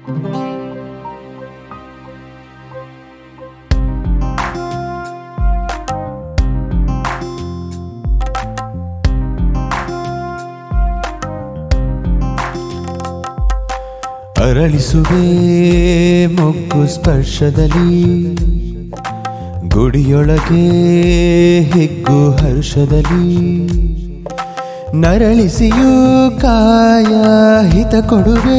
ಅರಳಿಸುವೆ ಮೊಗ್ಗು ಸ್ಪರ್ಶದಲ್ಲಿ ಗುಡಿಯೊಳಗೆ ಹಿಗ್ಗು ಹರ್ಷದಲ್ಲಿ ನರಳಿಸಿಯೂ ಕಾಯ ಹಿತ ಕೊಡುವೆ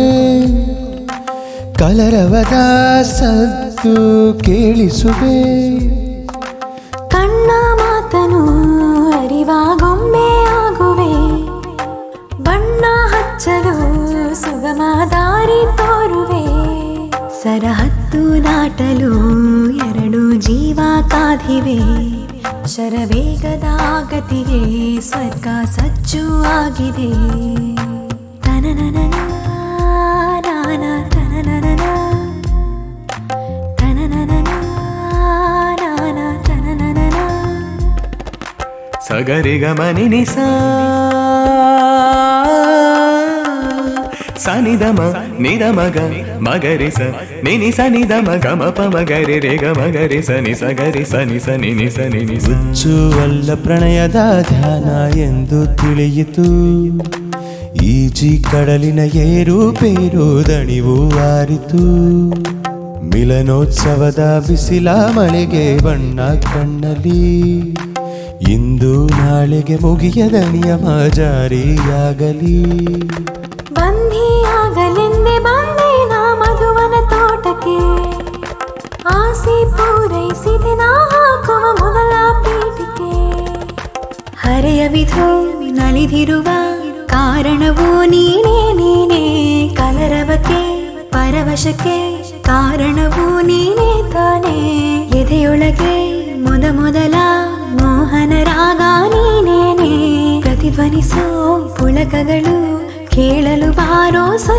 ಕಲರವದ ಸದ್ದು ಕೇಳಿಸುವೆ ಕಣ್ಣ ಮಾತನು ಅರಿವಾಗೊಮ್ಮೆ ಆಗುವೆ ಬಣ್ಣ ಹಚ್ಚಲು ಸುಗಮ ದಾರಿ ತೋರುವೆ ಸರಹದ್ದು ದಾಟಲು ಎರಡು ಜೀವ ಕಾದಿವೆ ಶರವೇಗದ ಗತಿಗೆ ಸ್ವರ್ಗ ಸಜ್ಜು ಆಗಿದೆ ತನನನನ ನಾನ ತನನನನ ತನನನನ ನಾನ ತನನನನ ಸಗರಿಗ ಮನಿ ಸ ಸನಿದಮ ನಿದಮಗ ಮಗರಿ ಸ ನಿನಿ ಸನಿದಮ ಗಮ ಪ ಮಗರಿ ರೆ ಗ ಮಗರಿ ಸ ನಿ ಸಗರಿ ಸ ನಿ ಸ ನಿ ನಿ ಸ ನಿ ನಿ ಹುಚ್ಚುವಲ್ಲ ಪ್ರಣಯದ ಧ್ಯಾನ ಎಂದು ತಿಳಿಯಿತು ಈಜಿ ಕಡಲಿನ ಏರು ಪೇರು ದಣಿವು ಆರಿತು ಮಿಲನೋತ್ಸವದ ಬಿಸಿಲ ಮಳೆಗೆ ಬಣ್ಣ ಕಣ್ಣಲ್ಲಿ ಇಂದು ನಾಳೆಗೆ ಮುಗಿಯದ ನಿಯಮ ಜಾರಿಯಾಗಲಿ ಬಂಧಿಯಾಗಲೆಂದೇ ಬಂದೆ ನಾ ಮಧುವನ ತೋಟಕ್ಕೆ ಆಸೆ ಪೂರೈಸಿದೆ ನಾ ಹಾಕುವ ಮೊದಲ ಪೀಠಿಕೆ ಹರೆಯ ವಿಧೋ ನಲಿದಿರುವ ಕಾರಣವೂ ನೀನೇ ನೀನೇ ಕಲರವಕ್ಕೆ ಪರವಶಕ್ಕೆ ಕಾರಣವೂ ನೀನೇ ತಾನೇ ಎದೆಯೊಳಗೆ ಮೊದ ಮೊದಲ ಮೋಹನ ರಾಗ ನೀನೇನೆ ಪ್ರತಿಧ್ವನಿಸೋ ಪುಳಕಗಳು ಕೇಳಲು ಬಾರೋ